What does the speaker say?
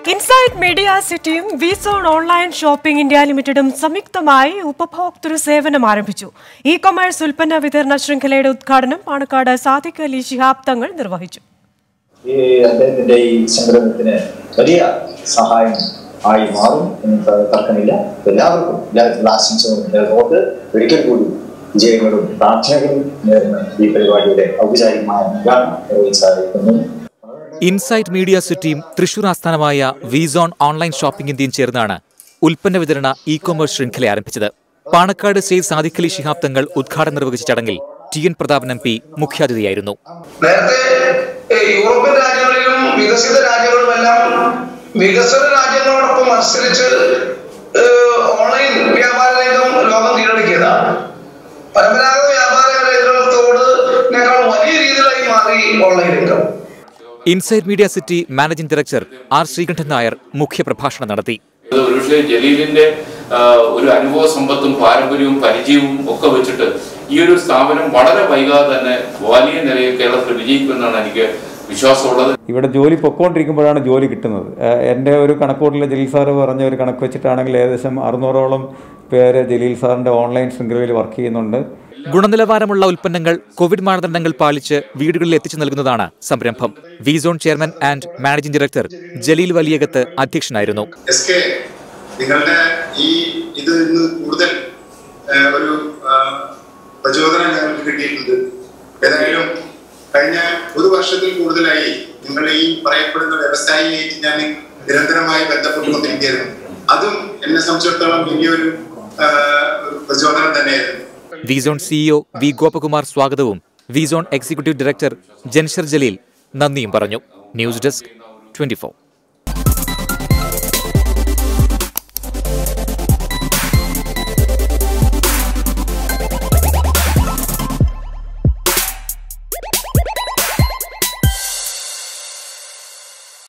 inside media സിറ്റിയും വിസോൺ online shopping India ലിമിറ്റഡും സംയുക്തമായി ഉപഭോക്തൃ സേവനം ആരംഭിച്ചു ഇ കൊമേഴ്സ് ഉൽപ്പന്ന വിതരണ ശൃംഖലയുടെ ഉദ്ഘാടനം പാണക്കാട് സാദിഖ് അലി ശിഹാബ് തങ്ങൾ നിർവഹിച്ചു ഈ അദ്ദേഹത്തിന്റെ ഈ സംരംഭത്തിന് വലിയ സഹായം ആയി മാറും എന്ന് ത- തർക്കമില്ല എല്ലാവർക്കും എല്ലാവർക്കും ആശംസകളും നേർന്നുകൊണ്ട് ഒരിക്കൽ കൂടി വിജയങ്ങളും പ്രാർത്ഥനകളും നേർന്ന് ഈ പരിപാടിയുടെ ഔപചാരികമായ ഉദ്ഘാടനം നിർവഹിച്ചായിരിക്കുന്നു ഇൻസൈറ്റ് മീഡിയ സിറ്റിയും തൃശൂർ ആസ്ഥാനമായ വിസോൺ ഓൺലൈൻ ഷോപ്പിംഗ് ഇന്ത്യയും ചേർന്നാണ് ഉൽപ്പന്ന വിതരണ ഇ കൊമേഴ്സ് ശൃംഖല ആരംഭിച്ചത് പാണക്കാട് സെയ്ദ് സാദിഖ് അലി ശിഹാബ് തങ്ങൾ ഉദ്ഘാടനം നിർവഹിച്ച ചടങ്ങിൽ T N Prathapan M P മുഖ്യാതിഥിയായിരുന്നു നേരത്തെ ഏ, യൂറോപ്യൻ രാജ്യങ്ങളിലും വികസിത രാജ്യങ്ങളിലുമെല്ലാം വികസന രാജ്യങ്ങളോടൊപ്പം മത്സരിച്ച് ഏ, ഓൺലൈൻ വ്യാപാര രംഗം ലോകം കീഴടക്കിയതാണ് പരമ്പരാഗത വ്യാപാര രംഗത്തോട് വലിയ രീതിയിലായി മാറി ഓൺലൈൻ രംഗം insight media city managing director R Sreekandan Nair മുഖ്യപ്രഭാഷണം നടത്തി ഇത് ഒരുപക്ഷെ ജലീലിന്റെ ആ, ഒരു അനുഭവ സമ്പത്തും പാരമ്പര്യവും പരിചയവും ഒക്കെ വെച്ചിട്ട് ഈ ഒരു സ്ഥാപനം വളരെ വൈകാതെ തന്നെ വലിയ നിലയിൽ കേരളത്തിൽ വിജയിക്കുമെന്നാണ് എനിക്ക് വിശ്വാസമുള്ളത് ഇവിടെ ജോലി പൊക്കോണ്ടിരിക്കുമ്പോഴാണ് ജോലി കിട്ടുന്നത് ഏഹ് എൻ്റെ ഒരു കണക്കൂട്ടിൽ ജലീൽ സാറ് പറഞ്ഞ ഒരു കണക്ക് വെച്ചിട്ടാണെങ്കിൽ ഏകദേശം അറുന്നൂറോളം പേര് ജലീൽ സാറിൻ്റെ ഓൺലൈൻ ശൃംഖലയിൽ വർക്ക് ചെയ്യുന്നുണ്ട് ഗുണനിലവാരമുള്ള ഉൽപ്പന്നങ്ങൾ കോവിഡ് മാനദണ്ഡങ്ങൾ പാലിച്ച് വീടുകളിൽ എത്തിച്ചു നൽകുന്നതാണ് സംരംഭം വിസോൺ chairman and managing director Jaleel Valiyakath അധ്യക്ഷനായിരുന്നു എസ് കെ നിങ്ങളുടെ ഈ ഇത് ഇന്ന് കൂടുതൽ ആ, ഒരു ആ, പ്രചോദനം ഞങ്ങൾക്ക് കിട്ടിയിട്ടുണ്ട് ഏതായാലും കഴിഞ്ഞ ഒരു വർഷത്തിൽ കൂടുതലായി നിങ്ങൾ ഈ പറയപ്പെടുന്ന വ്യവസായിയായിട്ട് ഞാൻ നിരന്തരമായി ബന്ധപ്പെട്ടുകൊണ്ടിരിക്കുകയായിരുന്നു അതും എന്നെ സംബന്ധിച്ചിടത്തോളം വലിയൊരു ആ, ഒരു പ്രചോദനം തന്നെയായിരുന്നു വിസോൺ സിഇഒ വി ഗോപകുമാർ സ്വാഗതവും വിസോൺ എക്സിക്യൂട്ടീവ് ഡയറക്ടർ ജൻഷർ ജലീൽ നന്ദിയും പറഞ്ഞു ന്യൂസ് ഡെസ്ക് ട്വന്റി